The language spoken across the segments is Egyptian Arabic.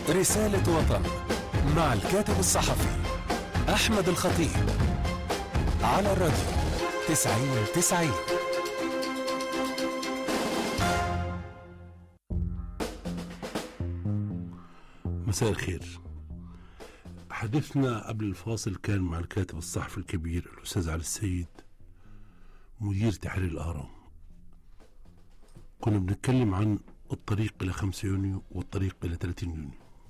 رسالة وطن مع الكاتب الصحفي أحمد الخطيب على الراديو تسعين تسعين مساء الخير حديثنا قبل الفاصل كان مع الكاتب الصحفي الكبير الأستاذ علي السيد مدير تحرير الأهرام كنا بنتكلم عن الطريق إلى 5 يونيو والطريق إلى 30 يونيو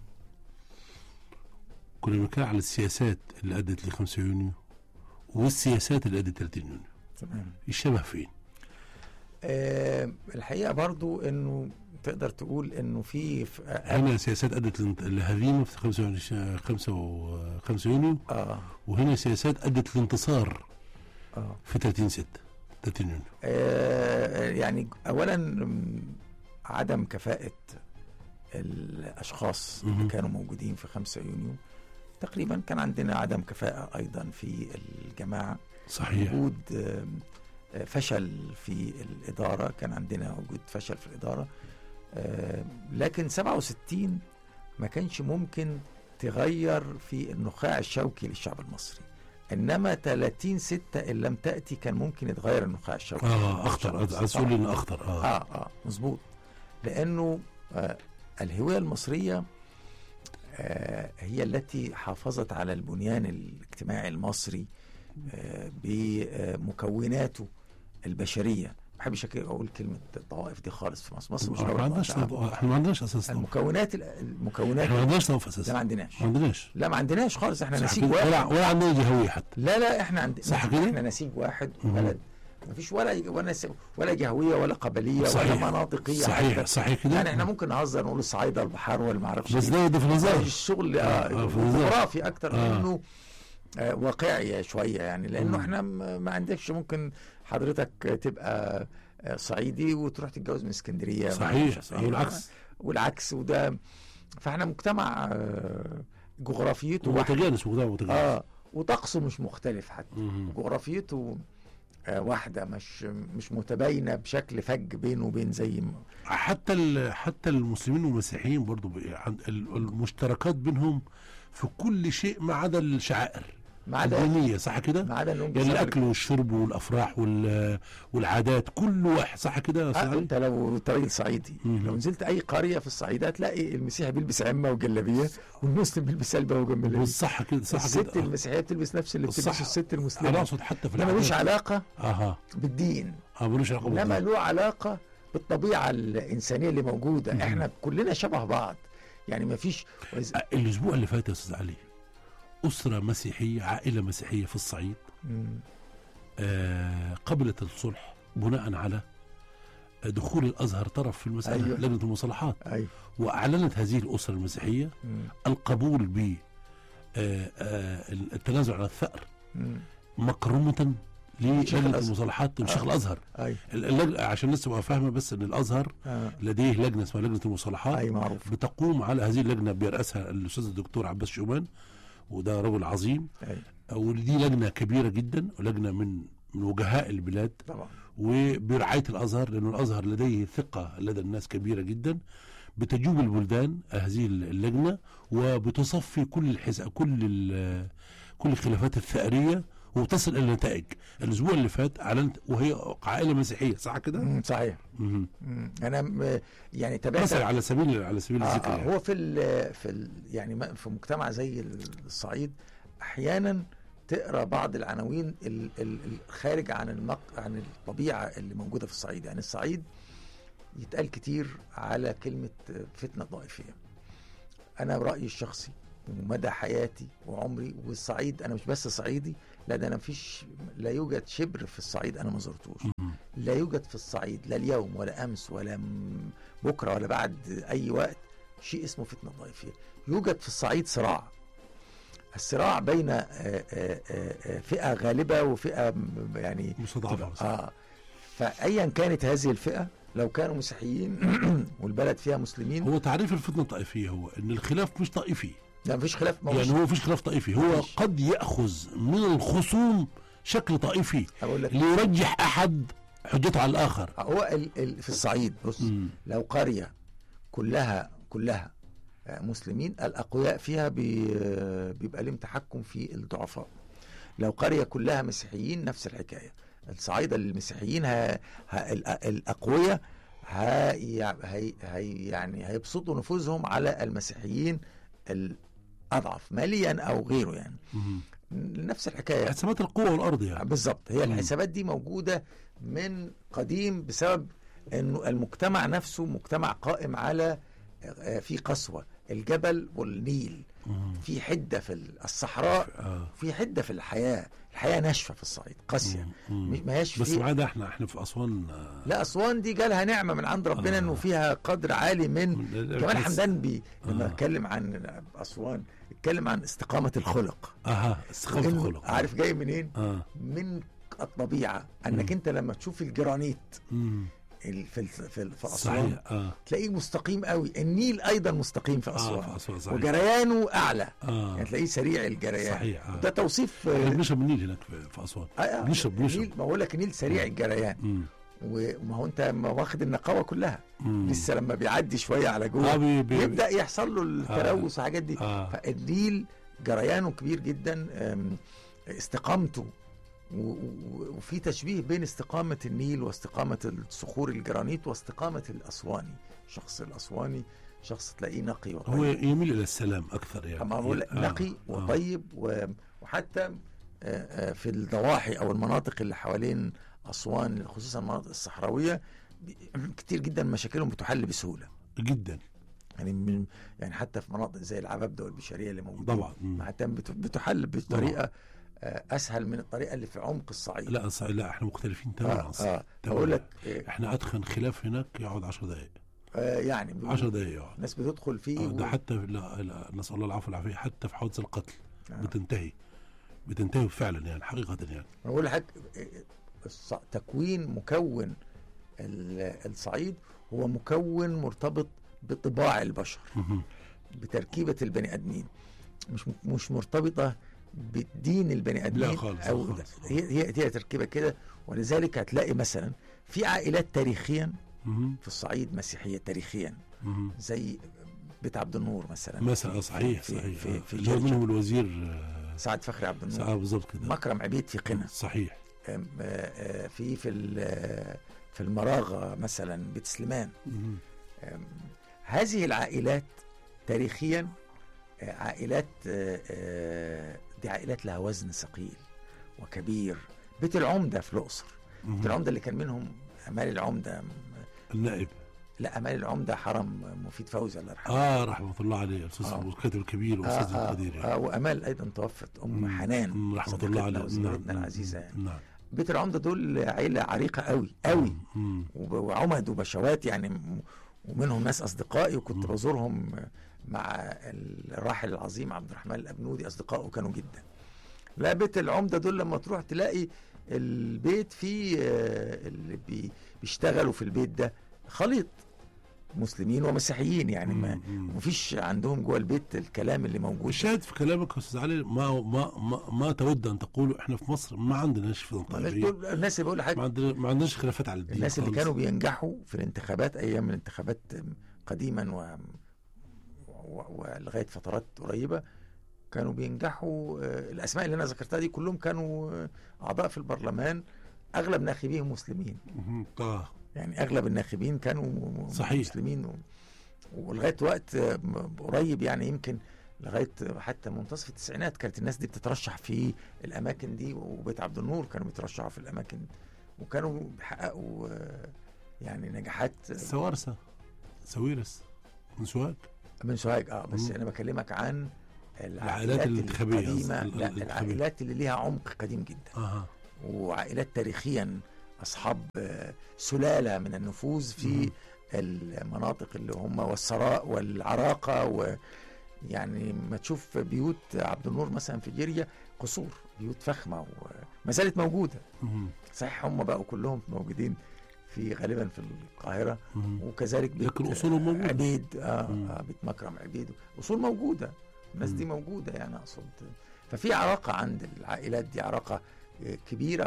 كنا بنتكلم على السياسات اللي أدت ل 5 يونيو والسياسات اللي أدت 30 يونيو تمام الشبه فين؟ آه الحقيقه برضو انه تقدر تقول انه في في- اه, هنا سياسات أدت للانت- للهزيمة في 5 5 و 5 يونيو آه, وهنا سياسات أدت للانتصار آه, في 30 6 30 يونيو آه يعني اولا م، عدم كفاءه الاشخاص مهم. اللي كانوا موجودين في 5 يونيو تقريبا كان عندنا عدم كفاءه ايضا في الجماعه صحيح وجود آم، آه، فشل في الإدارة كان عندنا وجود فشل في الإدارة آم، لكن 67 ما كانش ممكن تغير في النخاع الشوكي للشعب المصري إنما 30 ستة إن لم تأتي كان ممكن يتغير النخاع الشوكي اه للشعب اخطر المصري. عايز تقول لي انه اخطر اه, اه اه مظبوط لانه آه الهويه المصريه آه هي التي حافظت على البنيان الاجتماعي المصري آه بمكوناته البشريه ما بحبش أك- اقول كلمه الطوائف دي خالص في مصر مصر مش ما دولة عندناش طوائف. طب- احنا ما عندناش اساس طب. المكونات ال- المكونات احنا ما عندناش طوف لا ما اساسا عندناش ما عندناش لا ما عندناش خالص احنا صح نسيج كده؟ ولا واحد ولا عندنا جهويه حتى لا لا احنا عندنا صح كده؟ احنا نسيج واحد مهم. بلد ما فيش ولا ولا س- ولا جهويه ولا قبليه ولا صحيح. مناطقيه صحيح حتى. صحيح كده يعني احنا ممكن نهزر نقول الصعايده البحار ولا ما اعرفش بس إيه. ده ده في ده الهزار الشغل آه، آه آه، في الهزار. جغرافي اكتر آه. منه آه واقعي شويه يعني لانه مم. احنا م- ما عندكش ممكن حضرتك تبقى آه، صعيدي وتروح تتجوز من اسكندريه صحيح مش او العكس والعكس وده فاحنا مجتمع آه، جغرافيته هو واحدة. متجانس مجتمع متجانس اه وطقسه مش مختلف حتى مهم. جغرافيته آه واحده مش مش متباينه بشكل فج بينه وبين زي ما حتى ال- حتى المسلمين والمسيحيين برضو بي- عند- ال- المشتركات بينهم في كل شيء ما عدا الشعائر ما عدا الدينيه صح كده؟ ما عدا انهم يعني بيسافروا- الاكل والشرب والافراح وال- والعادات كل واحد صح كده يا أستاذ آه علي؟ انت لو انت راجل صعيدي مم. لو نزلت اي قريه في الصعيد هتلاقي المسيحي بيلبس عمه وجلابيه والمسلم بيلبس علبه وجماليه صح كده صح الست كده المسيحيه بتلبس نفس اللي الصح. بتلبسه الست انا المسلمه اقصد حتى في ده ملوش العادات. علاقه اها بالدين اه ملوش علاقه انما بالدين. له علاقه بالطبيعه الانسانيه اللي موجوده مم. احنا كلنا شبه بعض يعني ما فيش آه، الاسبوع اللي فات يا استاذ علي اسره مسيحيه عائله مسيحيه في الصعيد آه قبلت الصلح بناء على دخول الازهر طرف في المساله أيوة. لجنه المصالحات ايوه واعلنت هذه الاسره المسيحيه مم. القبول ب آه، آه، التنازل عن الثأر مم. مكرمة لشيخ للجنة الأزهر. المصالحات لشيخ آه. الازهر ايوه اللج- عشان الناس تبقى فاهمه بس ان الازهر آه. لديه لجنه اسمها لجنه المصالحات اي معروف بتقوم على هذه اللجنه بيرأسها الاستاذ الدكتور عباس شومان وده رجل عظيم اي ودي لجنه كبيره جدا ولجنه من من وجهاء البلاد طبعا وبرعايه الازهر لأن الازهر لديه ثقه لدى الناس كبيره جدا بتجوب البلدان هذه اللجنه وبتصفي كل الحس... كل ال... كل الخلافات الثأريه وتصل الى نتائج الاسبوع اللي فات اعلنت وهي عائله مسيحيه صح كده؟ مم. صحيح مهم. مم. انا م- يعني تابعت مثلا على سبيل على سبيل آه الذكر آه يعني. هو في ال في ال يعني ما- في مجتمع زي الصعيد احيانا تقرا بعض العناوين ال- ال- الخارج عن المق... عن الطبيعه اللي موجوده في الصعيد يعني الصعيد يتقال كتير على كلمه فتنه طائفيه انا رايي الشخصي ومدى حياتي وعمري والصعيد انا مش بس صعيدي لا ده انا مفيش لا يوجد شبر في الصعيد انا ما زرتوش مهم. لا يوجد في الصعيد لا اليوم ولا امس ولا م- بكره ولا بعد اي وقت شيء اسمه فتنه طائفيه يوجد في الصعيد صراع الصراع بين آه، آه، آه، آه، فئه غالبه وفئه م- يعني مستضعفه بس. اه فايا كانت هذه الفئه لو كانوا مسيحيين والبلد فيها مسلمين هو تعريف الفتنه الطائفيه هو ان الخلاف مش طائفي لا مفيش خلاف ما يعني هو مفيش خلاف طائفي هو مفيش. قد ياخذ من الخصوم شكل طائفي اقول لك ليرجح احد حجته على الاخر هو ال ال في الصعيد بص مم. لو قريه كلها كلها آه، مسلمين الاقوياء فيها بي آه، بيبقى لهم تحكم في الضعفاء لو قريه كلها مسيحيين نفس الحكايه الصعايده المسيحيين ها ها الأ- الاقوياء هي هي هي يعني هيبسطوا نفوذهم على المسيحيين الاضعف ماليا او غيره يعني مم. نفس الحكايه حسابات القوة والأرض يعني بالظبط هي مم. الحسابات دي موجوده من قديم بسبب انه المجتمع نفسه مجتمع قائم على آه، في قسوه الجبل والنيل مم. في حده في الصحراء آه. في حده في الحياه الحياه ناشفه في الصعيد قاسيه مم. مش- ما هياش بس في بعد احنا احنا في أسوان آه، لا اسوان دي جالها نعمه من عند ربنا آه. انه فيها قدر عالي من من- كمان بس- حمدان بي لما آه. اتكلم عن اسوان اتكلم عن استقامه الخلق اها استخاف وإنه الخلق عارف جاي منين اه من الطبيعه انك مم. انت لما تشوف الجرانيت مم. ال- في الف- في ال- في اسوان صحيح اه تلاقيه مستقيم قوي النيل ايضا مستقيم في اه اسوان في أسوان صحيح وجريانه اعلى اه يعني تلاقيه سريع الجريان صحيح اه ده توصيف احنا آه، بنشرب من النيل هناك في, في أسوان آه، آه، بنشرب النيل بنشرب ما بقول لك النيل سريع الجريان مم. وما هو انت ما واخد النقاوه كلها مم. لسه لما بيعدي شويه على اه جوه بي بي يبدا يحصل له التلوث والحاجات دي آه. فالنيل جريانه كبير جدا أم، استقامته و- و- وفي تشبيه بين استقامة النيل واستقامة الصخور الجرانيت واستقامة الأسواني الشخص الأسواني شخص تلاقيه نقي هو وطيب يميل إلى السلام أكثر يعني أما بقول لك آه. نقي آه. وطيب و- وحتى آه، آه، في الضواحي أو المناطق اللي حوالين أسوان خصوصا المناطق الصحراوية بي- كتير جدا مشاكلهم بتحل بسهولة جدا يعني من يعني حتى في مناطق زي العبابده والبشريه اللي موجوده طبعا مم. حتى بت- بتحل بطريقه آه، اسهل من الطريقه اللي في عمق الصعيد لا صح لا احنا مختلفين تماما اه, صح. آه. تماماً. بقول لك آه، احنا ادخن خلاف هناك يقعد 10 دقائق آه يعني بيقول 10 دقائق يقعد الناس بتدخل فيه آه، و... ده حتى لا, لا نسال الله العفو والعافيه حتى في حوادث القتل آه. بتنتهي بتنتهي فعلا يعني حقيقه يعني بقول لك آه، الص- تكوين مكون ال- الصعيد هو مكون مرتبط بطباع البشر مهم. بتركيبه البني ادمين مش مش مرتبطه بدين البني ادمين لا خالص، او خالص. هي هي هي تركيبه كده ولذلك هتلاقي مثلا في عائلات تاريخيا مهم. في الصعيد مسيحيه تاريخيا مهم. زي بيت عبد النور مثلا مثلا في- صحيح في صحيح في, آه. في اللي هو جرجر. منهم الوزير آه، سعد فخري عبد النور ساعة بالظبط كده مكرم عبيد في قنا صحيح أم، آه، آه، في في ال- في المراغه مثلا بيت سليمان مهم. أم، هذه العائلات تاريخيا آه، عائلات آه، آه، دي عائلات لها وزن ثقيل وكبير بيت العمده في الاقصر بيت مهم. العمده اللي كان منهم امال العمده م- النائب لا امال العمده حرم مفيد فوزي الله يرحمه اه رحمه الله عليه الاستاذ آه. الكاتب الكبير آه والاستاذ آه القدير يعني آه وامال ايضا توفت ام مم. حنان مم. رحمه الله صديقتنا عليه وزميلتنا العزيزه يعني. نعم بيت العمده دول عيله عريقه قوي قوي مم. وب- وعمد وبشوات يعني م- ومنهم ناس اصدقائي وكنت مم. بزورهم مع الراحل العظيم عبد الرحمن الابنودي اصدقائه كانوا جدا لا بيت العمده دول لما تروح تلاقي البيت فيه آه، اللي بي- بيشتغلوا في البيت ده خليط مسلمين ومسيحيين يعني ما مم. مفيش عندهم جوه البيت الكلام اللي موجود الشاهد في كلامك يا استاذ علي ما ما ما, ما تود ان تقوله احنا في مصر ما عندناش في الناس طائفيه دول- الناس اللي بقول ما حاجه عندنا ما عندناش خلافات على الدين الناس اللي خالص. كانوا بينجحوا في الانتخابات ايام الانتخابات قديما و... و... ولغايه فترات قريبه كانوا بينجحوا آه، الاسماء اللي انا ذكرتها دي كلهم كانوا آه، اعضاء في البرلمان اغلب ناخبيهم مسلمين مهم. آه. يعني اغلب الناخبين كانوا م- صحيح. مسلمين و... ولغايه وقت آه، م- قريب يعني يمكن لغايه حتى منتصف التسعينات كانت الناس دي بتترشح في الاماكن دي وبيت عبد النور كانوا بيترشحوا في الاماكن وكانوا بيحققوا آه، يعني نجاحات سوارسة سويرس من سوهاج من سوهاج اه بس مم. انا بكلمك عن العائلات الانتخابية القديمه قصدي، لا الانتخابية. العائلات اللي ليها عمق قديم جدا اها وعائلات تاريخيا اصحاب آه، سلاله من النفوذ في مم. المناطق اللي هم والثراء والعراقه و يعني ما تشوف بيوت عبد النور مثلا في جيريا قصور بيوت فخمه وما زالت موجوده مهم. صحيح هم بقوا كلهم موجودين في غالبا في القاهره مهم. وكذلك بيت لكن أصولهم موجودة. عبيد آه, مم. آه بيت مكرم عبيد اصول موجوده الناس دي مم. موجوده يعني اقصد ففي عراقه عند العائلات دي عراقه آه، كبيره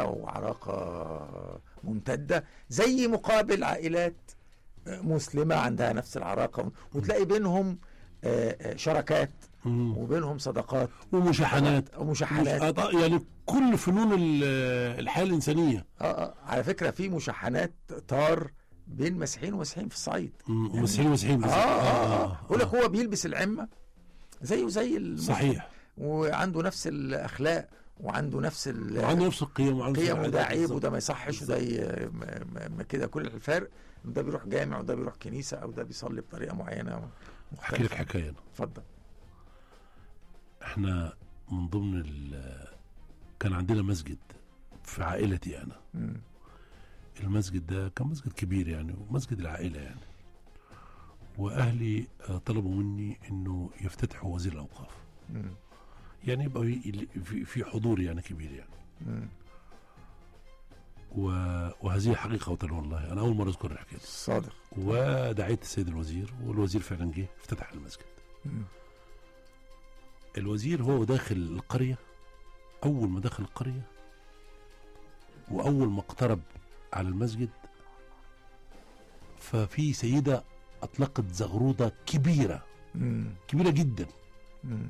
وعراقه ممتده زي مقابل عائلات آه، مسلمه عندها نفس العراقه وتلاقي بينهم آه، آه، شراكات مم. وبينهم صداقات ومشاحنات ومشاحنات مش- آه، يعني كل فنون ال- الحياه الانسانيه اه اه على فكره في مشاحنات طار بين مسيحيين ومسيحيين في الصعيد مم. مسيحيين مسيحيين اه بس- اه اه يقول لك هو بيلبس العمه زيه زي المسلم. صحيح وعنده نفس الاخلاق وعنده نفس ال- وعنده نفس القيم وعنده نفس قيم وده العادات عيب بالظبط. وده ما يصحش وده ي- ما- ما- ما كده كل الفرق إن ده بيروح جامع وده بيروح كنيسه او ده بيصلي بطريقه معينه احكي لك مختلفه حكايه أنا. اتفضل احنا من ضمن ال- كان عندنا مسجد في عائلتي انا مم. المسجد ده كان مسجد كبير يعني ومسجد العائله يعني واهلي آه، طلبوا مني انه يفتتحوا وزير الاوقاف مم. يعني يبقى ي- في في حضور يعني كبير يعني مم. و- وهذه حقيقه والله انا اول مره اذكر الحكايه دي صادق ودعيت السيد الوزير والوزير فعلا جه افتتح المسجد مم. الوزير هو داخل القريه اول ما دخل القريه واول ما اقترب على المسجد ففي سيده اطلقت زغروده كبيره مم. كبيره جدا مم.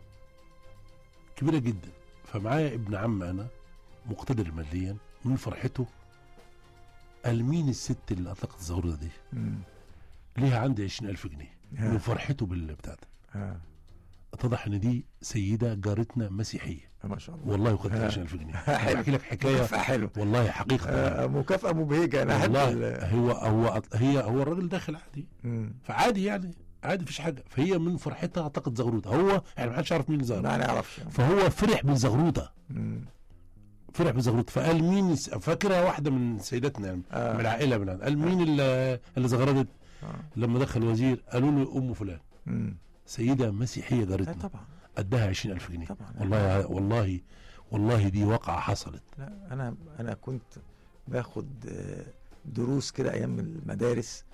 كبيره جدا فمعايا ابن عم انا مقتدر ماديا من فرحته قال مين الست اللي اطلقت الزغروده دي مم. ليها عندي عشرين ألف جنيه ها. من فرحته بالبتاع ده ها. اتضح ان دي سيده جارتنا مسيحيه ما شاء الله والله وخدت ها. 20000 جنيه حلو. بحكي لك حكايه مكافأة حلوة والله حقيقه آه، مكافأة مبهجة أنا أحب والله ال- هو هو هي هو الراجل داخل عادي مم. فعادي يعني عادي مفيش حاجه فهي من فرحتها اعتقد زغروده هو يعني ما حدش يعرف مين زغروده ما نعرفش فهو فرح بالزغروده مم. فرح بالزغروده فقال مين الس- فاكرها واحده من سيداتنا يعني آه. من العائله من قال مين اللي اللي زغردت آه. لما دخل الوزير قالوا له ام فلان مم. سيده مسيحيه لا جارتنا طبعا ادها 20000 جنيه طبعا والله والله والله دي واقعه حصلت لا انا انا كنت باخد آه، دروس كده ايام المدارس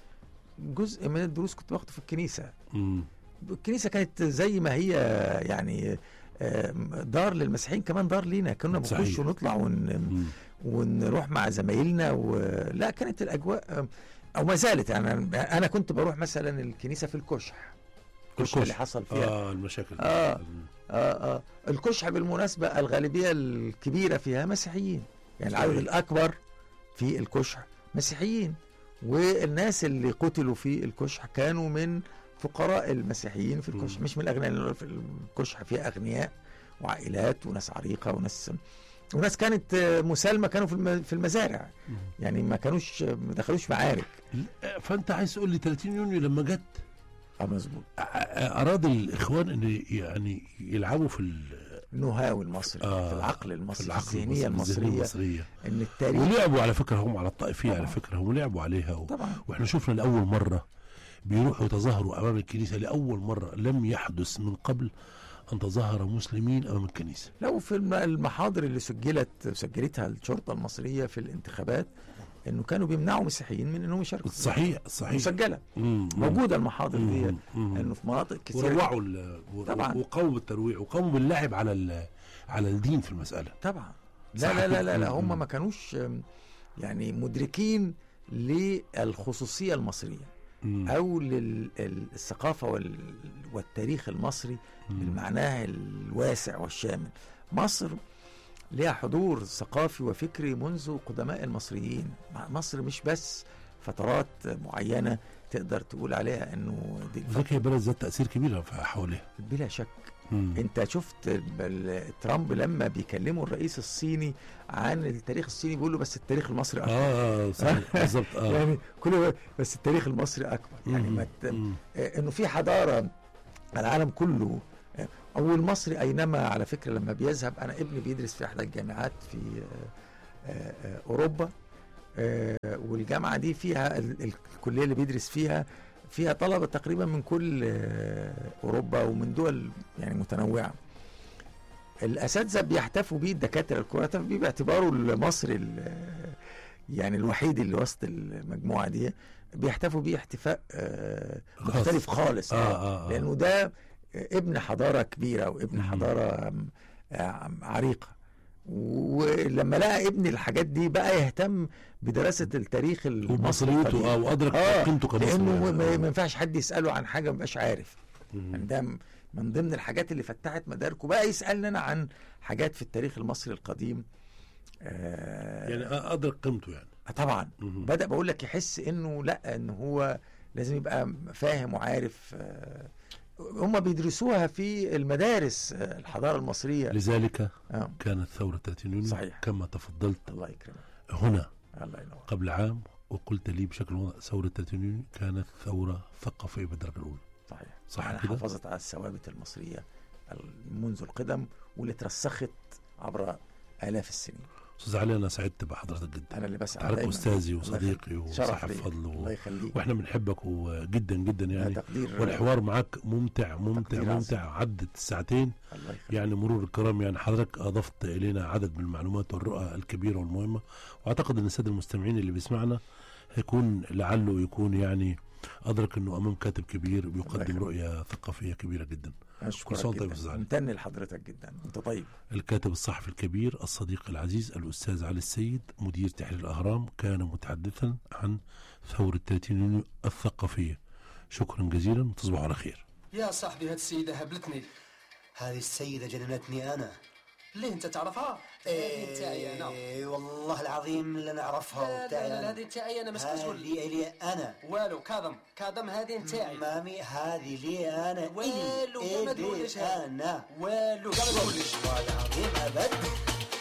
جزء من الدروس كنت باخده في الكنيسه امم الكنيسه كانت زي ما هي يعني آه، دار للمسيحيين كمان دار لينا كنا صحيح. بنخش ونطلع ون... أمم. ونروح مع زمايلنا ولا كانت الاجواء آه، او ما زالت يعني انا أنا كنت بروح مثلا الكنيسه في الكشح الكشح اللي حصل فيها اه المشاكل آه. آه آه الكشح بالمناسبة الغالبية الكبيرة فيها مسيحيين يعني العدد صحيح. الأكبر في الكشح مسيحيين والناس اللي قتلوا في الكشح كانوا من فقراء المسيحيين في الكشح مم. مش من الأغنياء لأن في الكشح فيها أغنياء وعائلات وناس عريقة وناس وناس كانت آه، مسالمة كانوا في الم- في المزارع مم. يعني ما كانوش ما دخلوش معارك لا، فانت عايز تقول لي 30 يونيو لما جت اه مظبوط أ- اراد الاخوان ان يعني يلعبوا في ال- النهاوي المصري آه، في العقل المصري في العقل الذهنية المصري، الذهنية المصرية المصريه ان التاريخ ولعبوا على فكره هم على الطائفيه على طبعا. فكره هم لعبوا عليها و... طبعا واحنا شفنا لاول مره بيروحوا يتظاهروا امام الكنيسه لاول مره لم يحدث من قبل ان تظاهر مسلمين امام الكنيسه لو في الم- المحاضر اللي سجلت سجلتها الشرطه المصريه في الانتخابات انه كانوا بيمنعوا مسيحيين من انهم يشاركوا صحيح صحيح مسجله مم، مم. موجوده المحاضر دي مم، مم. انه في مناطق كثيره وروعوا ال- و- طبعا. وقاموا بالترويع وقاموا باللعب على ال- على الدين في المساله طبعا لا صح لا لا كده. لا, لا مم. هم ما كانوش أم، يعني مدركين للخصوصيه المصريه مم. او للثقافه والتاريخ المصري مم. بالمعناه الواسع والشامل مصر لها حضور ثقافي وفكري منذ قدماء المصريين مصر مش بس فترات معينة تقدر تقول عليها انه دي الفترة ذكي بلد ذات تاثير كبير في حواليها بلا شك مم. انت شفت ال- ترامب لما بيكلموا الرئيس الصيني عن التاريخ الصيني بيقول له بس التاريخ المصري اكبر اه صحيح بالظبط اه يعني كل بس التاريخ المصري اكبر يعني مم. ما ت- مم. آه، انه في حضاره العالم كله آه، او المصري اينما على فكره لما بيذهب انا ابني بيدرس في احدى الجامعات في آه، آه، آه، اوروبا آه، والجامعه دي فيها ال- ال- الكليه اللي بيدرس فيها فيها طلبه تقريبا من كل آه، اوروبا ومن دول يعني متنوعه الاساتذه بيحتفوا بيه الدكاتره الكبار بيحتفوا بيه باعتباره المصري ال- يعني الوحيد اللي وسط المجموعه دي بيحتفوا بيه احتفاء آه، خاص. مختلف خالص آه، آه، آه. لانه ده ابن حضاره كبيره وابن مم. حضاره آم، آم، عريقه ولما لقى ابن الحاجات دي بقى يهتم بدراسه التاريخ المصري ومصريته القديم. اه وادرك اه قيمته كمصري لانه يعني. ما آه. ما ينفعش حد يساله عن حاجه ما بقاش عارف يعني ده م- من ضمن الحاجات اللي فتحت مداركه بقى يسالني انا عن حاجات في التاريخ المصري القديم آه يعني ادرك قيمته يعني آه طبعا مهم. بدا بقول لك يحس انه لا ان هو لازم يبقى فاهم وعارف آه هم بيدرسوها في المدارس آه الحضاره المصريه لذلك آه. كانت ثورة 30 يونيو صحيح. كما تفضلت الله يكرمك هنا الله ينور قبل عام وقلت لي بشكل واضح ثورة 30 يونيو كانت ثورة ثقافية بالدرجة الأولى صحيح صح يعني كده؟ حافظت على الثوابت المصرية منذ القدم واللي ترسخت عبر آلاف السنين أستاذ علي أنا سعدت بحضرتك جدا أنا اللي بسعد حضرتك دايما أستاذي الله وصديقي يخليك. شرف وصاحب لي. فضل الله و... يخليك واحنا بنحبك وجدا جدا ده يعني تقدير والحوار معك ممتع ممتع تقدير ممتع عدت الساعتين الله يخليك يعني مرور الكرام يعني حضرتك اضفت الينا عدد من المعلومات والرؤى الكبيره والمهمه واعتقد ان الساده المستمعين اللي بيسمعنا هيكون لعله يكون يعني ادرك انه امام كاتب كبير بيقدم يخليك. رؤيه ثقافيه كبيره جدا أشكرك كل سنة وأنت طيب جدا. يا أستاذ علي. ممتن لحضرتك جدا أنت طيب الكاتب الصحفي الكبير الصديق العزيز الاستاذ علي السيد مدير تحرير الاهرام كان متحدثا عن ثوره 30 يونيو الثقافيه شكرا جزيلا وتصبحوا على خير يا صاحبي هاد السيدة هبلتني هذه السيدة جننتني أنا ليه انت تعرفها؟ هذه تاعي انا إيه والله العظيم لا نعرفها لا وبتاعي لا لا أنا. هذه تاعي انا مسكوزول هذه لي أنا والو كاظم كاظم هذه نتاعي مامي هذه لي أنا والو إيه ما لي تقولش هذا. أنا والو كاع ما تقولش والله العظيم أبد